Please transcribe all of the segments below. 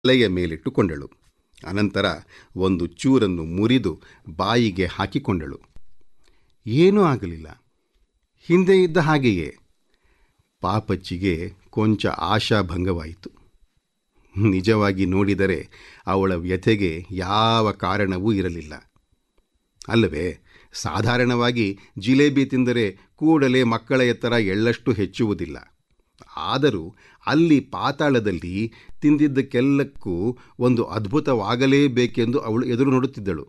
ತಲೆಯ ಮೇಲಿಟ್ಟುಕೊಂಡಳು ಅನಂತರ ಒಂದು ಚೂರನ್ನು ಮುರಿದು ಬಾಯಿಗೆ ಹಾಕಿಕೊಂಡಳು ಏನೂ ಆಗಲಿಲ್ಲ ಹಿಂದೆ ಇದ್ದ ಹಾಗೆಯೇ ಪಾಪಚ್ಚಿಗೆ ಕೊಂಚ ಆಶಾಭಂಗವಾಯಿತು ನಿಜವಾಗಿ ನೋಡಿದರೆ ಅವಳ ವ್ಯಥೆಗೆ ಯಾವ ಕಾರಣವೂ ಇರಲಿಲ್ಲ ಅಲ್ಲವೇ ಸಾಧಾರಣವಾಗಿ ಜಿಲೇಬಿ ತಿಂದರೆ ಕೂಡಲೇ ಮಕ್ಕಳ ಎತ್ತರ ಎಳ್ಳಷ್ಟು ಹೆಚ್ಚುವುದಿಲ್ಲ ಆದರೂ ಅಲ್ಲಿ ಪಾತಾಳದಲ್ಲಿ ತಿಂದಿದ್ದಕ್ಕೆಲ್ಲಕ್ಕೂ ಒಂದು ಅದ್ಭುತವಾಗಲೇಬೇಕೆಂದು ಅವಳು ಎದುರು ನೋಡುತ್ತಿದ್ದಳು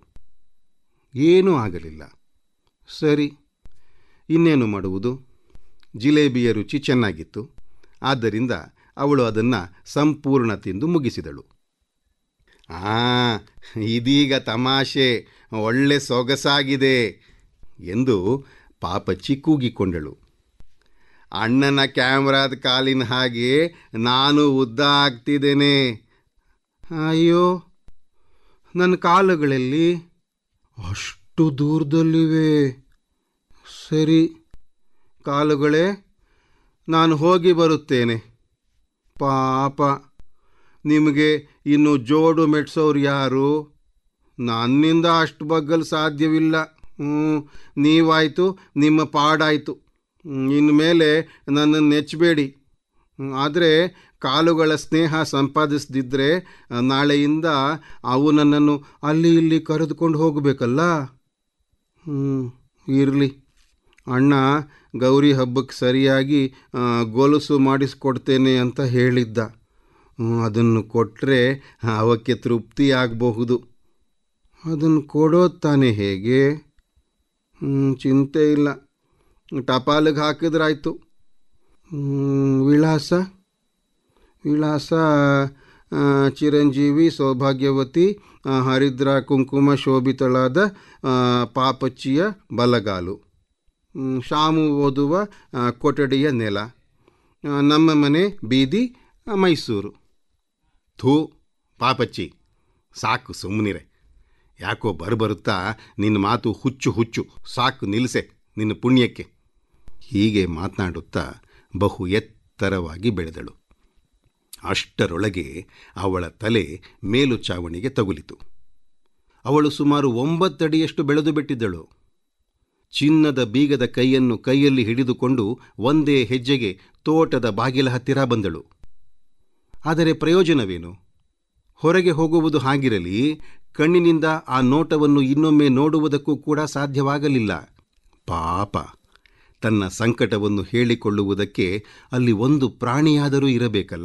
ಏನೂ ಆಗಲಿಲ್ಲ ಸರಿ ಇನ್ನೇನು ಮಾಡುವುದು ಜಿಲೇಬಿಯ ರುಚಿ ಚೆನ್ನಾಗಿತ್ತು ಆದ್ದರಿಂದ ಅವಳು ಅದನ್ನು ಸಂಪೂರ್ಣ ತಿಂದು ಮುಗಿಸಿದಳು ಆ ಇದೀಗ ತಮಾಷೆ ಒಳ್ಳೆ ಸೊಗಸಾಗಿದೆ ಎಂದು ಪಾಪಚ್ಚಿ ಕೂಗಿಕೊಂಡಳು ಅಣ್ಣನ ಕ್ಯಾಮ್ರಾದ ಕಾಲಿನ ಹಾಗೆ ನಾನು ಉದ್ದ ಆಗ್ತಿದ್ದೇನೆ ಅಯ್ಯೋ ನನ್ನ ಕಾಲುಗಳಲ್ಲಿ ಅಷ್ಟು ದೂರದಲ್ಲಿವೆ ಸರಿ ಕಾಲುಗಳೇ ನಾನು ಹೋಗಿ ಬರುತ್ತೇನೆ ಪಾಪ ನಿಮಗೆ ಇನ್ನು ಜೋಡು ಮೆಟ್ಸೋರು ಯಾರು ನನ್ನಿಂದ ಅಷ್ಟು ಬಗ್ಗಲು ಸಾಧ್ಯವಿಲ್ಲ ಹ್ಞೂ ನೀವಾಯಿತು ನಿಮ್ಮ ಪಾಡಾಯಿತು ಇನ್ಮೇಲೆ ನನ್ನನ್ನು ನೆಚ್ಚಬೇಡಿ ಆದರೆ ಕಾಲುಗಳ ಸ್ನೇಹ ಸಂಪಾದಿಸದಿದ್ದರೆ ನಾಳೆಯಿಂದ ಅವು ನನ್ನನ್ನು ಅಲ್ಲಿ ಇಲ್ಲಿ ಕರೆದುಕೊಂಡು ಹೋಗಬೇಕಲ್ಲ ಹ್ಞೂ ಇರಲಿ ಅಣ್ಣ ಗೌರಿ ಹಬ್ಬಕ್ಕೆ ಸರಿಯಾಗಿ ಗೊಲುಸು ಮಾಡಿಸ್ಕೊಡ್ತೇನೆ ಅಂತ ಹೇಳಿದ್ದ ಅದನ್ನು ಕೊಟ್ಟರೆ ಅವಕ್ಕೆ ತೃಪ್ತಿ ಆಗಬಹುದು ಅದನ್ನು ಕೊಡೋದು ತಾನೇ ಹೇಗೆ ಚಿಂತೆ ಇಲ್ಲ ಟಪಾಲಿಗೆ ಹಾಕಿದ್ರಾಯ್ತು ವಿಳಾಸ ವಿಳಾಸ ಚಿರಂಜೀವಿ ಸೌಭಾಗ್ಯವತಿ ಹರಿದ್ರ ಕುಂಕುಮ ಶೋಭಿತಳಾದ ಪಾಪಚ್ಚಿಯ ಬಲಗಾಲು ಶಾಮು ಓದುವ ಕೊಠಡಿಯ ನೆಲ ನಮ್ಮ ಮನೆ ಬೀದಿ ಮೈಸೂರು ಥೂ ಪಾಪಚ್ಚಿ ಸಾಕು ಸುಮ್ಮನಿರೆ ಯಾಕೋ ಬರುತ್ತಾ ನಿನ್ನ ಮಾತು ಹುಚ್ಚು ಹುಚ್ಚು ಸಾಕು ನಿಲ್ಲಿಸೆ ನಿನ್ನ ಪುಣ್ಯಕ್ಕೆ ಹೀಗೆ ಮಾತನಾಡುತ್ತಾ ಬಹು ಎತ್ತರವಾಗಿ ಬೆಳೆದಳು ಅಷ್ಟರೊಳಗೆ ಅವಳ ತಲೆ ಮೇಲು ಚಾವಣಿಗೆ ತಗುಲಿತು ಅವಳು ಸುಮಾರು ಒಂಬತ್ತಡಿಯಷ್ಟು ಬೆಳೆದು ಬಿಟ್ಟಿದ್ದಳು ಚಿನ್ನದ ಬೀಗದ ಕೈಯನ್ನು ಕೈಯಲ್ಲಿ ಹಿಡಿದುಕೊಂಡು ಒಂದೇ ಹೆಜ್ಜೆಗೆ ತೋಟದ ಬಾಗಿಲ ಹತ್ತಿರ ಬಂದಳು ಆದರೆ ಪ್ರಯೋಜನವೇನು ಹೊರಗೆ ಹೋಗುವುದು ಹಾಗಿರಲಿ ಕಣ್ಣಿನಿಂದ ಆ ನೋಟವನ್ನು ಇನ್ನೊಮ್ಮೆ ನೋಡುವುದಕ್ಕೂ ಕೂಡ ಸಾಧ್ಯವಾಗಲಿಲ್ಲ ಪಾಪ ತನ್ನ ಸಂಕಟವನ್ನು ಹೇಳಿಕೊಳ್ಳುವುದಕ್ಕೆ ಅಲ್ಲಿ ಒಂದು ಪ್ರಾಣಿಯಾದರೂ ಇರಬೇಕಲ್ಲ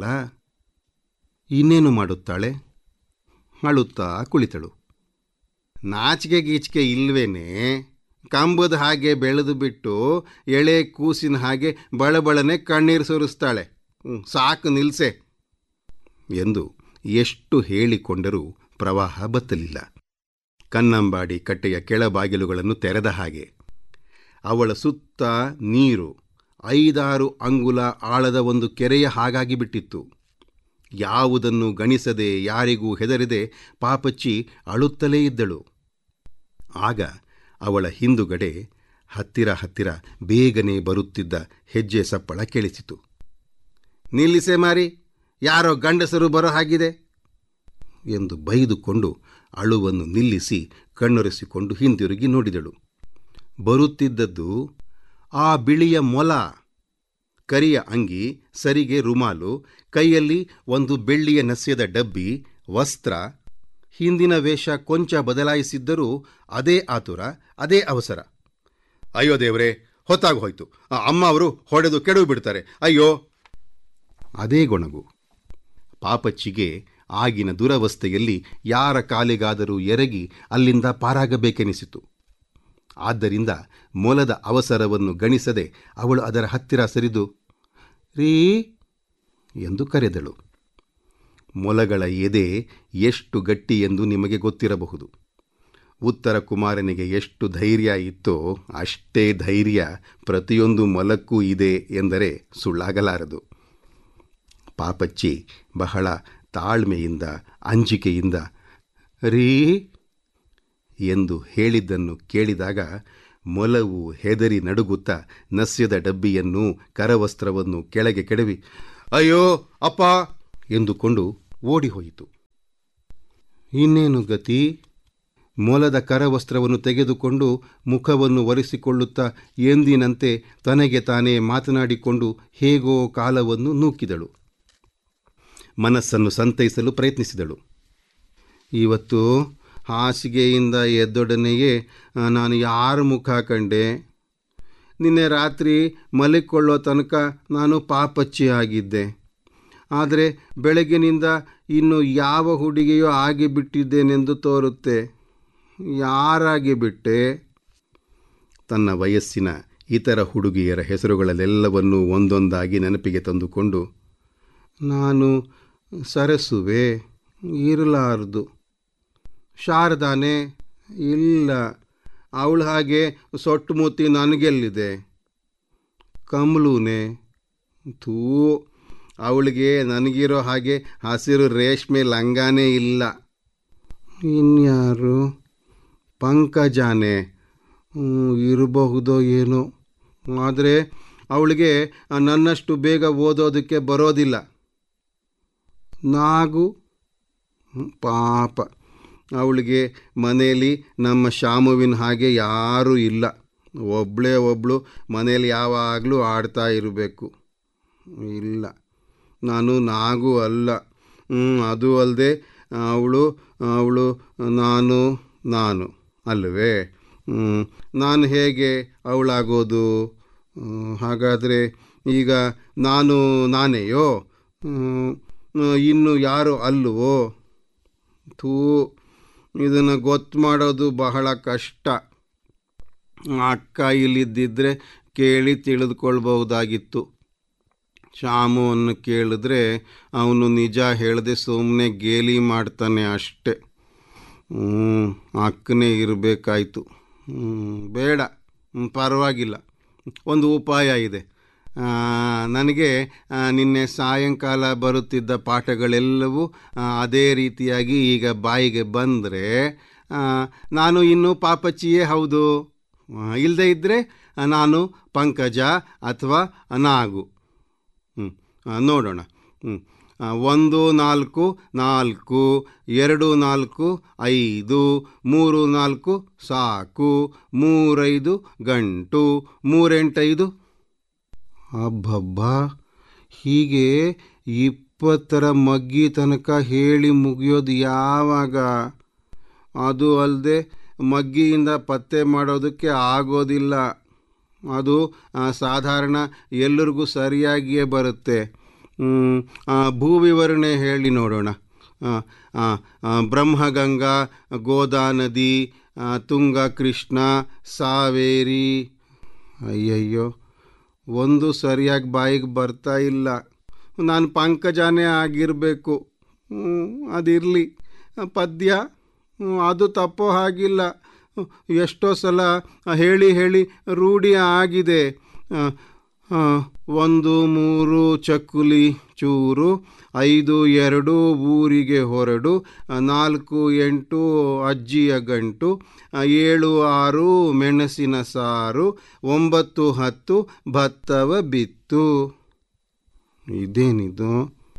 ಇನ್ನೇನು ಮಾಡುತ್ತಾಳೆ ಅಳುತ್ತಾ ಕುಳಿತಳು ನಾಚಿಕೆ ಗೀಚಿಕೆ ಇಲ್ವೇನೆ ಕಂಬದ ಹಾಗೆ ಬೆಳೆದು ಬಿಟ್ಟು ಎಳೆ ಕೂಸಿನ ಹಾಗೆ ಬಳಬಳನೆ ಕಣ್ಣೀರು ಸುರಿಸ್ತಾಳೆ ಸಾಕು ನಿಲ್ಸೆ ಎಂದು ಎಷ್ಟು ಹೇಳಿಕೊಂಡರೂ ಪ್ರವಾಹ ಬತ್ತಲಿಲ್ಲ ಕನ್ನಂಬಾಡಿ ಕಟ್ಟೆಯ ಕೆಳಬಾಗಿಲುಗಳನ್ನು ತೆರೆದ ಹಾಗೆ ಅವಳ ಸುತ್ತ ನೀರು ಐದಾರು ಅಂಗುಲ ಆಳದ ಒಂದು ಕೆರೆಯ ಹಾಗಾಗಿ ಬಿಟ್ಟಿತ್ತು ಯಾವುದನ್ನು ಗಣಿಸದೆ ಯಾರಿಗೂ ಹೆದರದೆ ಪಾಪಚ್ಚಿ ಅಳುತ್ತಲೇ ಇದ್ದಳು ಆಗ ಅವಳ ಹಿಂದುಗಡೆ ಹತ್ತಿರ ಹತ್ತಿರ ಬೇಗನೆ ಬರುತ್ತಿದ್ದ ಹೆಜ್ಜೆ ಸಪ್ಪಳ ಕೇಳಿಸಿತು ನಿಲ್ಲಿಸೆ ಮಾರಿ ಯಾರೋ ಗಂಡಸರು ಬರೋ ಹಾಗಿದೆ ಎಂದು ಬೈದುಕೊಂಡು ಅಳುವನ್ನು ನಿಲ್ಲಿಸಿ ಕಣ್ಣೊರೆಸಿಕೊಂಡು ಹಿಂದಿರುಗಿ ನೋಡಿದಳು ಬರುತ್ತಿದ್ದದ್ದು ಆ ಬಿಳಿಯ ಮೊಲ ಕರಿಯ ಅಂಗಿ ಸರಿಗೆ ರುಮಾಲು ಕೈಯಲ್ಲಿ ಒಂದು ಬೆಳ್ಳಿಯ ನಸ್ಯದ ಡಬ್ಬಿ ವಸ್ತ್ರ ಹಿಂದಿನ ವೇಷ ಕೊಂಚ ಬದಲಾಯಿಸಿದ್ದರೂ ಅದೇ ಆತುರ ಅದೇ ಅವಸರ ಅಯ್ಯೋ ದೇವರೇ ಹೊತ್ತಾಗಿ ಹೋಯ್ತು ಅಮ್ಮ ಅವರು ಹೊಡೆದು ಕೆಡವು ಬಿಡ್ತಾರೆ ಅಯ್ಯೋ ಅದೇ ಗೊಣಗು ಪಾಪಚ್ಚಿಗೆ ಆಗಿನ ದುರವಸ್ಥೆಯಲ್ಲಿ ಯಾರ ಕಾಲಿಗಾದರೂ ಎರಗಿ ಅಲ್ಲಿಂದ ಪಾರಾಗಬೇಕೆನಿಸಿತು ಆದ್ದರಿಂದ ಮೊಲದ ಅವಸರವನ್ನು ಗಣಿಸದೆ ಅವಳು ಅದರ ಹತ್ತಿರ ಸರಿದು ರೀ ಎಂದು ಕರೆದಳು ಮೊಲಗಳ ಎದೆ ಎಷ್ಟು ಗಟ್ಟಿ ಎಂದು ನಿಮಗೆ ಗೊತ್ತಿರಬಹುದು ಉತ್ತರ ಕುಮಾರನಿಗೆ ಎಷ್ಟು ಧೈರ್ಯ ಇತ್ತೋ ಅಷ್ಟೇ ಧೈರ್ಯ ಪ್ರತಿಯೊಂದು ಮೊಲಕ್ಕೂ ಇದೆ ಎಂದರೆ ಸುಳ್ಳಾಗಲಾರದು ಪಾಪಚ್ಚಿ ಬಹಳ ತಾಳ್ಮೆಯಿಂದ ಅಂಜಿಕೆಯಿಂದ ರೀ ಎಂದು ಹೇಳಿದ್ದನ್ನು ಕೇಳಿದಾಗ ಮೊಲವು ಹೆದರಿ ನಡುಗುತ್ತಾ ನಸ್ಯದ ಡಬ್ಬಿಯನ್ನು ಕರವಸ್ತ್ರವನ್ನು ಕೆಳಗೆ ಕೆಡವಿ ಅಯ್ಯೋ ಅಪ್ಪ ಎಂದುಕೊಂಡು ಓಡಿಹೋಯಿತು ಇನ್ನೇನು ಗತಿ ಮೊಲದ ಕರವಸ್ತ್ರವನ್ನು ತೆಗೆದುಕೊಂಡು ಮುಖವನ್ನು ಒರೆಸಿಕೊಳ್ಳುತ್ತಾ ಎಂದಿನಂತೆ ತನಗೆ ತಾನೇ ಮಾತನಾಡಿಕೊಂಡು ಹೇಗೋ ಕಾಲವನ್ನು ನೂಕಿದಳು ಮನಸ್ಸನ್ನು ಸಂತೈಸಲು ಪ್ರಯತ್ನಿಸಿದಳು ಇವತ್ತು ಹಾಸಿಗೆಯಿಂದ ಎದ್ದೊಡನೆಯೇ ಆ, ನಾನು ಯಾರ ಮುಖ ಕಂಡೆ ನಿನ್ನೆ ರಾತ್ರಿ ಮಲಿಕೊಳ್ಳೋ ತನಕ ನಾನು ಪಾಪಚ್ಚಿ ಆಗಿದ್ದೆ ಆದರೆ ಬೆಳಗ್ಗಿನಿಂದ ಇನ್ನು ಯಾವ ಹುಡುಗಿಯೋ ಆಗಿಬಿಟ್ಟಿದ್ದೇನೆಂದು ತೋರುತ್ತೆ ಯಾರಾಗಿ ಬಿಟ್ಟೆ ತನ್ನ ವಯಸ್ಸಿನ ಇತರ ಹುಡುಗಿಯರ ಹೆಸರುಗಳಲ್ಲೆಲ್ಲವನ್ನೂ ಒಂದೊಂದಾಗಿ ನೆನಪಿಗೆ ತಂದುಕೊಂಡು ನಾನು ಸರಸುವೆ ಇರಲಾರದು ಶಾರದಾನೆ ಇಲ್ಲ ಅವಳ ಹಾಗೆ ಸೊಟ್ಟು ಮೂತಿ ನನಗೆಲ್ಲಿದೆ ಕಮಲೂನೆ ಥೂ ಅವಳಿಗೆ ನನಗಿರೋ ಹಾಗೆ ಹಸಿರು ರೇಷ್ಮೆ ಲಂಗಾನೇ ಇಲ್ಲ ಇನ್ಯಾರು ಪಂಕಜಾನೆ ಹ್ಮ್, ಇರಬಹುದೋ ಏನೋ ಆದರೆ ಅವಳಿಗೆ ನನ್ನಷ್ಟು ಬೇಗ ಓದೋದಕ್ಕೆ ಬರೋದಿಲ್ಲ ನಾಗು ಹ್ಮ್, ಪಾಪ ಅವಳಿಗೆ ಮನೆಯಲ್ಲಿ ನಮ್ಮ ಶಾಮುವಿನ ಹಾಗೆ ಯಾರೂ ಇಲ್ಲ ಒಬ್ಬಳೇ ಒಬ್ಬಳು ಮನೇಲಿ ಯಾವಾಗಲೂ ಆಡ್ತಾ ಇರಬೇಕು ಇಲ್ಲ ನಾನು ನಾಗೂ ಅಲ್ಲ ಹ್ಮ್, ಅದು ಅಲ್ಲದೆ ಅವಳು ಅವಳು ನಾನು ನಾನು ಅಲ್ಲವೇ ಹ್ಮ್, ನಾನು ಹೇಗೆ ಅವಳಾಗೋದು ಹ್ಮ್, ಹಾಗಾದರೆ ಈಗ ನಾನು ನಾನೇಯೋ ಹ್ಮ್, ಇನ್ನು ಯಾರು ಅಲ್ಲವೋ ಥೂ ಇದನ್ನು ಗೊತ್ತು ಮಾಡೋದು ಬಹಳ ಕಷ್ಟ ಅಕ್ಕ ಇಲ್ಲಿದ್ದಿದ್ರೆ ಕೇಳಿ ತಿಳಿದುಕೊಳ್ಬಹುದಾಗಿತ್ತು ಶಾಮುವನ್ನು ಕೇಳಿದ್ರೆ ಅವನು ನಿಜ ಹೇಳದೆ ಸುಮ್ಮನೆ ಗೇಲಿ ಮಾಡ್ತಾನೆ ಅಷ್ಟೆ ಹ್ಞೂ ಅಕ್ಕನೇ ಇರಬೇಕಾಯ್ತು ಬೇಡ ಹ್ಮ್, ಪರವಾಗಿಲ್ಲ ಒಂದು ಉಪಾಯ ಇದೆ ಆ, ನನಗೆ ಆ, ನಿನ್ನೆ ಸಾಯಂಕಾಲ ಬರುತ್ತಿದ್ದ ಪಾಠಗಳೆಲ್ಲವೂ ಆ, ಅದೇ ರೀತಿಯಾಗಿ ಈಗ ಬಾಯಿಗೆ ಬಂದರೆ ನಾನು ಇನ್ನೂ ಪಾಪಚ್ಚಿಯೇ ಹೌದು ಇಲ್ಲದೆ ಇದ್ದರೆ ನಾನು ಪಂಕಜ ಅಥವಾ ನಾಗು ಹ್ಮ್. ಆ, ನೋಡೋಣ ಹ್ಮ್. ಆ, ಒಂದು ನಾಲ್ಕು ನಾಲ್ಕು ಎರಡು ನಾಲ್ಕು ಐದು ಮೂರು ನಾಲ್ಕು ಸಾಕು ಮೂರೈದು ಗಂಟು ಮೂರೆಂಟೈದು ಅಬ್ಬಬ್ಬ ಹೀಗೆ ಇಪ್ಪತ್ತರ ಮಗ್ಗಿ ತನಕ ಹೇಳಿ ಮುಗಿಯೋದು ಯಾವಾಗ ಅದು ಅಲ್ಲದೆ ಮಗ್ಗಿಯಿಂದ ಪತ್ತೆ ಮಾಡೋದಕ್ಕೆ ಆಗೋದಿಲ್ಲ ಅದು ಆ, ಸಾಧಾರಣ ಎಲ್ಲರಿಗೂ ಸರಿಯಾಗಿಯೇ ಬರುತ್ತೆ ಹ್ಮ್, ಆ, ಭೂವಿವರಣೆ ಹೇಳಿ ನೋಡೋಣ ಆ, ಆ, ಆ, ಬ್ರಹ್ಮಗಂಗಾ ಗೋದಾ ನದಿ ಆ, ತುಂಗ ಕೃಷ್ಣ ಸಾವೇರಿ ಅಯ್ಯಯ್ಯೋ ಒಂದು ಸರಿಯಾಗಿ ಬಾಯಿಗೆ ಬರ್ತಾ ಇಲ್ಲ ನಾನು ಪಂಕಜಾನೇ ಆಗಿರಬೇಕು ಅದಿರಲಿ ಪದ್ಯ ಹ್ಮ್, ಅದು ತಪ್ಪೋ ಹಾಗಿಲ್ಲ ಎಷ್ಟೋ ಸಲ ಹೇಳಿ ಹೇಳಿ ರೂಢಿ ಆಗಿದೆ ಆ, ಆ, ಒಂದು ಮೂರು ಚಕ್ಕುಲಿ ಚೂರು ಐದು ಎರಡು ಊರಿಗೆ ಹೊರಡು ಆ, ನಾಲ್ಕು ಎಂಟು ಅಜ್ಜಿಯ ಗಂಟು ಆ, ಏಳು ಆರು ಮೆಣಸಿನ ಸಾರು ಒಂಬತ್ತು ಹತ್ತು ಭತ್ತವ ಬಿತ್ತು ಇದೇನಿದು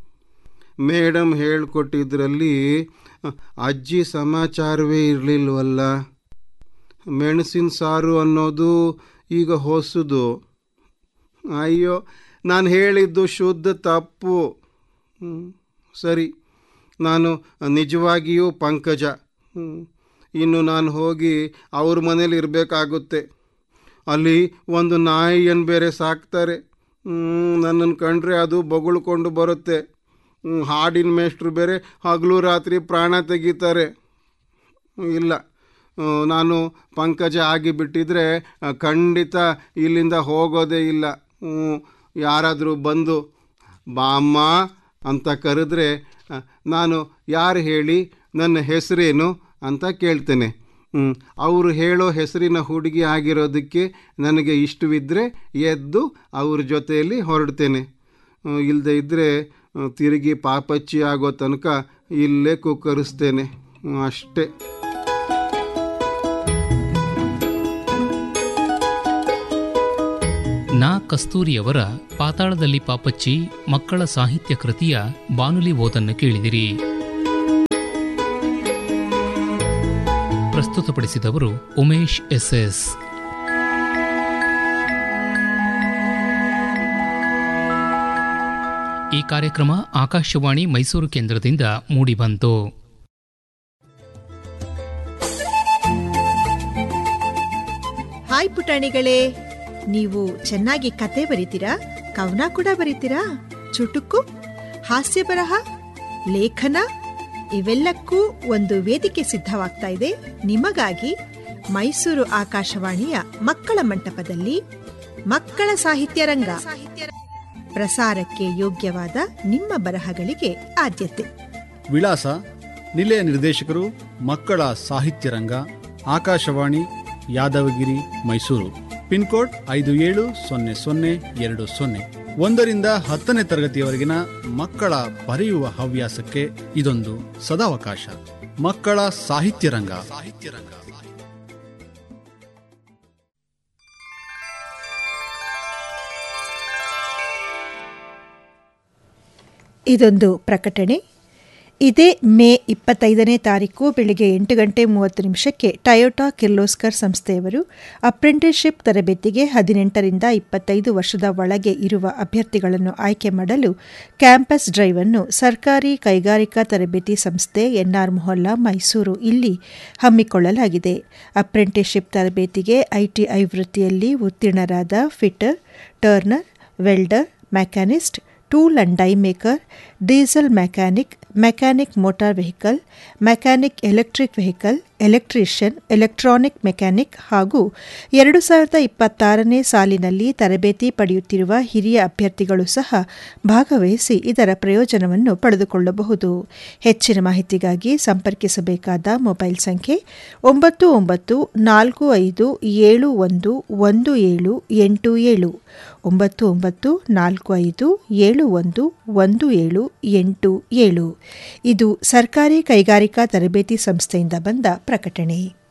ಮೇಡಮ್ ಹೇಳ್ಕೊಟ್ಟಿದ್ರಲ್ಲಿ ಅ, ಅಜ್ಜಿ ಸಮಾಚಾರವೇ ಇರಲಿಲ್ವಲ್ಲ ಮೆಣಸಿನ ಸಾರು ಅನ್ನೋದು ಈಗ ಹೊಸದು ಅಯ್ಯೋ ನಾನು ಹೇಳಿದ್ದು ಶುದ್ಧ ತಪ್ಪು ಹ್ಮ್, ಸರಿ ನಾನು ನಿಜವಾಗಿಯೂ ಪಂಕಜ ಹ್ಮ್, ಇನ್ನು ನಾನು ಹೋಗಿ ಅವ್ರ ಮನೇಲಿ ಇರಬೇಕಾಗುತ್ತೆ ಅಲ್ಲಿ ಒಂದು ನಾಯಿಯನ್ನು ಬೇರೆ ಸಾಕ್ತಾರೆ ನನ್ನನ್ನು ಕಂಡ್ರೆ ಅದು ಬೊಗಳ್ಕೊಂಡು ಬರುತ್ತೆ ಹ್ಮ್, ಹಾಡಿನ ಮೇಷ್ಟ್ರು ಬೇರೆ ಹಗಲು ರಾತ್ರಿ ಪ್ರಾಣ ತೆಗಿತಾರೆ ಇಲ್ಲ ಆ, ನಾನು ಪಂಕಜ ಆಗಿಬಿಟ್ಟಿದ್ರೆ ಆ, ಖಂಡಿತ ಇಲ್ಲಿಂದ ಹೋಗೋದೇ ಇಲ್ಲ ಹ್ಮ್, ಯಾರಾದರೂ ಬಂದು ಬಾಮ್ಮ ಅಂತ ಕರೆದ್ರೆ ಆ, ನಾನು ಯಾರು ಹೇಳಿ ನನ್ನ ಹೆಸರೇನು ಅಂತ ಕೇಳ್ತೇನೆ ಹ್ಮ್, ಅವರು ಹೇಳೋ ಹೆಸರಿನ ಹುಡುಗಿ ಆಗಿರೋದಕ್ಕೆ ನನಗೆ ಇಷ್ಟವಿದ್ದರೆ ಎದ್ದು ಅವ್ರ ಜೊತೆಯಲ್ಲಿ ಹೊರಡ್ತೇನೆ ಇಲ್ಲದೆ ಇದ್ದರೆ ತಿರುಗಿ ಪಾಪಚ್ಚಿ ಆಗೋ ತನಕ ಇಲ್ಲೇ ಕುಕ್ಕರಿಸ್ತೇನೆ ಹ್ಮ್, ಅಷ್ಟೇ ನಾ ಕಸ್ತೂರಿಯವರ ಪಾತಾಳದಲ್ಲಿ ಪಾಪಚ್ಚಿ ಮಕ್ಕಳ ಸಾಹಿತ್ಯ ಕೃತಿಯ ಬಾನುಲಿ ಓದನ್ನು ಕೇಳಿದಿರಿ ಪ್ರಸ್ತುತಪಡಿಸಿದವರು ಉಮೇಶ್ ಎಸ್ಎಸ್ ಈ ಕಾರ್ಯಕ್ರಮ ಆಕಾಶವಾಣಿ ಮೈಸೂರು ಕೇಂದ್ರದಿಂದ ಮೂಡಿಬಂತು ಹಾಯ್ ಪುಟಾಣಿಗಳೇ ನೀವು ಚೆನ್ನಾಗಿ ಕತೆ ಬರೀತೀರಾ ಕವನ ಕೂಡ ಬರೀತೀರಾ ಚುಟುಕು ಹಾಸ್ಯ ಬರಹ ಲೇಖನ ಇವೆಲ್ಲಕ್ಕೂ ಒಂದು ವೇದಿಕೆ ಸಿದ್ಧವಾಗ್ತಾ ಇದೆ ನಿಮಗಾಗಿ ಮೈಸೂರು ಆಕಾಶವಾಣಿಯ ಮಕ್ಕಳ ಮಂಟಪದಲ್ಲಿ ಮಕ್ಕಳ ಸಾಹಿತ್ಯ ರಂಗ ಪ್ರಸಾರಕ್ಕೆ ಯೋಗ್ಯವಾದ ನಿಮ್ಮ ಬರಹಗಳಿಗೆ ಆದ್ಯತೆ ವಿಳಾಸ ನಿಲಯ ನಿರ್ದೇಶಕರು ಮಕ್ಕಳ ಸಾಹಿತ್ಯ ರಂಗ ಆಕಾಶವಾಣಿ ಯಾದವಗಿರಿ ಮೈಸೂರು ಪಿನ್ಕೋಡ್ ಐದು ಏಳು ಸೊನ್ನೆ ಸೊನ್ನೆ ಎರಡು ಸೊನ್ನೆ ಒಂದರಿಂದ ಹತ್ತನೇ ತರಗತಿಯವರೆಗಿನ ಮಕ್ಕಳ ಬರೆಯುವ ಹವ್ಯಾಸಕ್ಕೆ ಇದೊಂದು ಸದಾವಕಾಶ ಮಕ್ಕಳ ಸಾಹಿತ್ಯ ರಂಗ ಸಾಹಿತ್ಯ ರಂಗ ಇದೊಂದು ಪ್ರಕಟಣೆ ಇದೇ ಮೇ ಇಪ್ಪತ್ತೈದನೇ ತಾರೀಕು ಬೆಳಿಗ್ಗೆ ಎಂಟು ಗಂಟೆ ಮೂವತ್ತು ನಿಮಿಷಕ್ಕೆ ಟಯೋಟಾ ಕಿರ್ಲೋಸ್ಕರ್ ಸಂಸ್ಥೆಯವರು ಅಪ್ರೆಂಟಿಸ್ಶಿಪ್ ತರಬೇತಿಗೆ ಹದಿನೆಂಟರಿಂದ ಇಪ್ಪತ್ತೈದು ವರ್ಷದ ಒಳಗೆ ಇರುವ ಅಭ್ಯರ್ಥಿಗಳನ್ನು ಆಯ್ಕೆ ಮಾಡಲು ಕ್ಯಾಂಪಸ್ ಡ್ರೈವ್ ಅನ್ನು ಸರ್ಕಾರಿ ಕೈಗಾರಿಕಾ ತರಬೇತಿ ಸಂಸ್ಥೆ ಎನ್ಆರ್ ಮೊಹಲ್ಲಾ ಮೈಸೂರು ಇಲ್ಲಿ ಹಮ್ಮಿಕೊಳ್ಳಲಾಗಿದೆ ಅಪ್ರೆಂಟಿಸ್ಶಿಪ್ ತರಬೇತಿಗೆ ಐಟಿಐ ವೃತ್ತಿಯಲ್ಲಿ ಉತ್ತೀರ್ಣರಾದ fitter turner welder machinist tool and die maker diesel mechanic mechanic motor vehicle mechanic electric vehicle electrician electronic mechanic ಹಾಗೂ ಎರಡು ಸಾವಿರದ ಇಪ್ಪತ್ತಾರನೇ ಸಾಲಿನಲ್ಲಿ ತರಬೇತಿ ಪಡೆಯುತ್ತಿರುವ ಹಿರಿಯ ಅಭ್ಯರ್ಥಿಗಳು ಸಹ ಭಾಗವಹಿಸಿ ಇದರ ಪ್ರಯೋಜನವನ್ನು ಪಡೆದುಕೊಳ್ಳಬಹುದು ಹೆಚ್ಚಿನ ಮಾಹಿತಿಗಾಗಿ ಸಂಪರ್ಕಿಸಬೇಕಾದ ಮೊಬೈಲ್ ಸಂಖ್ಯೆ ಒಂಬತ್ತು ಒಂಬತ್ತು ನಾಲ್ಕು ಐದು ಏಳು ಒಂದು ಒಂದು ಏಳು ಎಂಟು ಏಳು ಒಂಬತ್ತು ಒಂಬತ್ತು ನಾಲ್ಕು ಐದು ಏಳು ಒಂದು ಒಂದು ಏಳು ಎಂಟು ಏಳು ಇದು ಸರ್ಕಾರಿ ಕೈಗಾರಿಕಾ ತರಬೇತಿ ಸಂಸ್ಥೆಯಿಂದ ಬಂದ ಪ್ರಕಟಣೆ